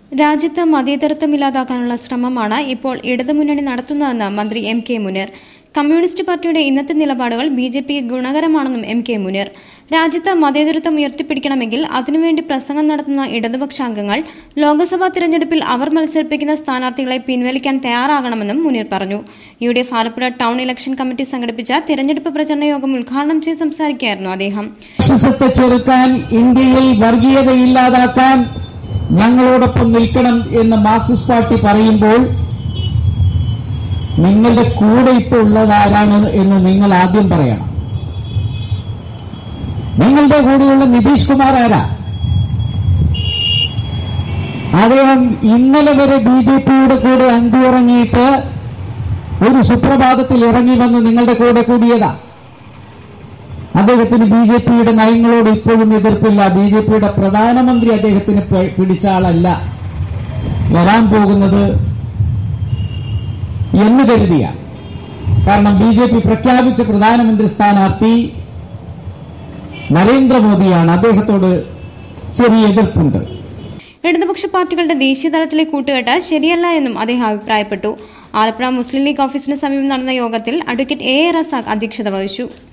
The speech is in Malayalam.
രാജ്യത്ത് മതേതരത്വം ഇല്ലാതാക്കാനുള്ള ശ്രമമാണ് ഇപ്പോൾ ഇടതുമുന്നണി നടത്തുന്നതെന്ന് മന്ത്രി എം കെ മുനീർ കമ്മ്യൂണിസ്റ്റ് പാർട്ടിയുടെ ഇന്നത്തെ നിലപാടുകൾ ബി ജെ പിക്ക് ഗുണകരമാണെന്നും എം കെ മുനീർ രാജ്യത്ത് മതേതരത്വം ഉയർത്തിപ്പിടിക്കണമെങ്കിൽ അതിനുവേണ്ടി പ്രസംഗം നടത്തുന്ന ഇടതുപക്ഷാംഗങ്ങൾ ലോക്സഭാ തിരഞ്ഞെടുപ്പിൽ അവർ മത്സരിപ്പിക്കുന്ന സ്ഥാനാർത്ഥികളെ പിൻവലിക്കാൻ തയ്യാറാകണമെന്നും മുനീർ പറഞ്ഞു U D F Alappuzha town election committee സംഘടിപ്പിച്ച തിരഞ്ഞെടുപ്പ് പ്രചരണ യോഗം ഉദ്ഘാടനം ചെയ്ത് സംസാരിക്കുകയായിരുന്നു അദ്ദേഹം ഫാഷിസത്തെ ചെറുക്കാൻ ഇന്ത്യയിൽ വർഗീയത ഇല്ലാതാക്കാൻ ഞങ്ങളോടൊപ്പം നിൽക്കണം എന്ന് മാർക്സിസ്റ്റ് പാർട്ടി പറയുമ്പോൾ നിങ്ങളുടെ കൂടെ ഇപ്പോൾ ഉള്ളത് ആരാണ് എന്ന് നിങ്ങൾ ആദ്യം പറയണം നിങ്ങളുടെ കൂടെയുള്ള നിതീഷ് കുമാർ ആരാ അദ്ദേഹം ഇന്നലെ വരെ ബി ജെ പിയുടെ കൂടെ അന്തിയുറങ്ങിയിട്ട് ഒരു സുപ്രഭാതത്തിൽ ഇറങ്ങി വന്ന് നിങ്ങളുടെ കൂടെ കൂടിയതാ അദ്ദേഹത്തിന് ബി ജെ പിയുടെ നയങ്ങളോട് ഇപ്പോഴും എതിർപ്പില്ല ബി ജെ പിയുടെ പ്രധാനമന്ത്രി അദ്ദേഹത്തിന് പി- പിടിച്ച ആളല്ല വരാൻ പോകുന്നത് എന്ന് കരുതിയ കാരണം ബി ജെ പി പ്രഖ്യാപിച്ച പ്രധാനമന്ത്രി സ്ഥാനാർത്ഥി നരേന്ദ്രമോദിയാണ് അദ്ദേഹത്തോട് ചെറിയ എതിർപ്പുണ്ട് ഇടതുപക്ഷ പാർട്ടികളുടെ ദേശീയ തലത്തിലെ കൂട്ടുകെട്ട് ശരിയല്ല എന്നും അദ്ദേഹം അഭിപ്രായപ്പെട്ടു ആലപ്പുഴ മുസ്ലിം ലീഗ് ഓഫീസിന് സമീപം നടന്ന യോഗത്തിൽ അഡ്വക്കേറ്റ് എ എ റസാഖ് അധ്യക്ഷത വഹിച്ചു